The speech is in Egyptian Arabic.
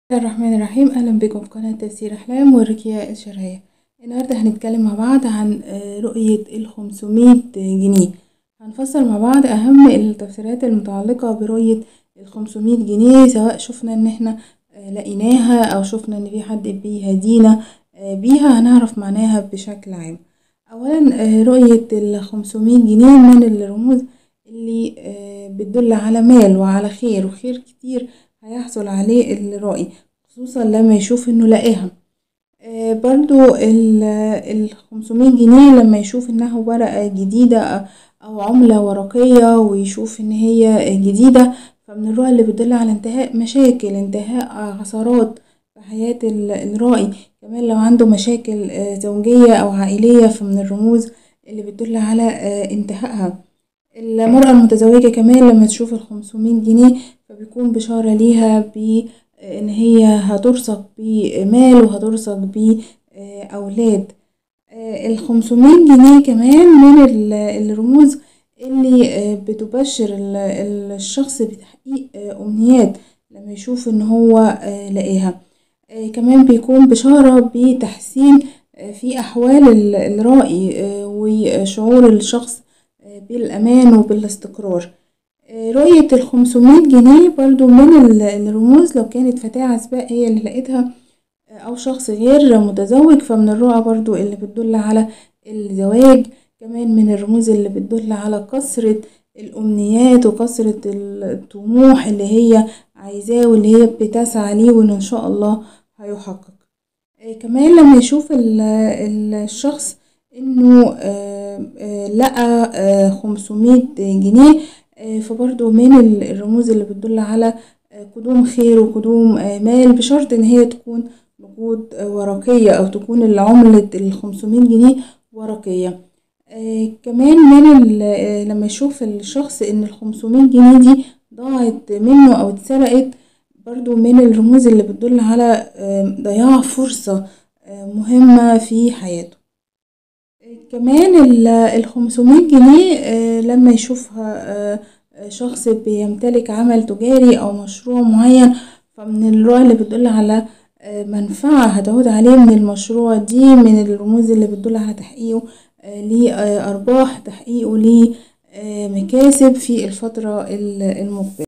بسم الله الرحمن الرحيم اهلا بكم في قناة تفسير احلام والرقية الشرعية النهاردة هنتكلم مع بعض عن رؤية الخمسمية جنيه هنفسر مع بعض اهم التفسيرات المتعلقة برؤية الخمسمية جنيه سواء شفنا ان احنا لقيناها او شفنا ان في حد بيهدينا بيها هنعرف معناها بشكل عام اولا رؤية الخمسمية جنيه من الرموز اللي بتدل على مال وعلى خير وخير كتير هيحصل عليه الرائي خصوصا لما يشوف انه لاقيها آه برضو الخمسمية جنيه لما يشوف انها ورقة جديدة او عملة ورقية ويشوف ان هي جديدة فمن الرؤى اللي بتدل على انتهاء مشاكل انتهاء عثرات في حياة الرائي كمان لو عنده مشاكل زوجية او عائلية فمن الرموز اللي بتدل على انتهائها المرأة المتزوجة كمان لما تشوف الخمسمية جنيه فبيكون بشارة ليها بإن هي هترزق بمال وهترزق بأولاد الخمسمية جنيه كمان من الرموز اللي بتبشر الشخص بتحقيق أمنيات لما يشوف إن هو لاقيها كمان بيكون بشارة بتحسين في أحوال الرائي وشعور الشخص بالأمان وبالاستقرار رؤية الخمسمية جنيه برضو من الرموز لو كانت فتاة عزباء هي اللي لقيتها أو شخص غير متزوج فمن الرؤى برضو اللي بتدل على الزواج كمان من الرموز اللي بتدل على كثرة الأمنيات وكثرة الطموح اللي هي عايزاه واللي هي بتسعى ليه وإن إن شاء الله هيحقق كمان لما يشوف الشخص إنه لقى خمسمية جنيه فبرضو من الرموز اللي بتدل على قدوم خير وقدوم مال بشرط ان هي تكون نقود ورقية او تكون العملة الخمسمية جنيه ورقية كمان من لما يشوف الشخص ان الخمسمية جنيه دي ضاعت منه او اتسرقت برضو من الرموز اللي بتدل على ضياع فرصة مهمة في حياته كمان الخمسمية جنيه لما يشوفها شخص بيمتلك عمل تجاري أو مشروع معين فمن الرؤى اللي بتدل على منفعة هتعود عليه من المشروع دي من الرموز اللي بتدل على تحقيقه لأرباح تحقيقه لمكاسب في الفترة المقبلة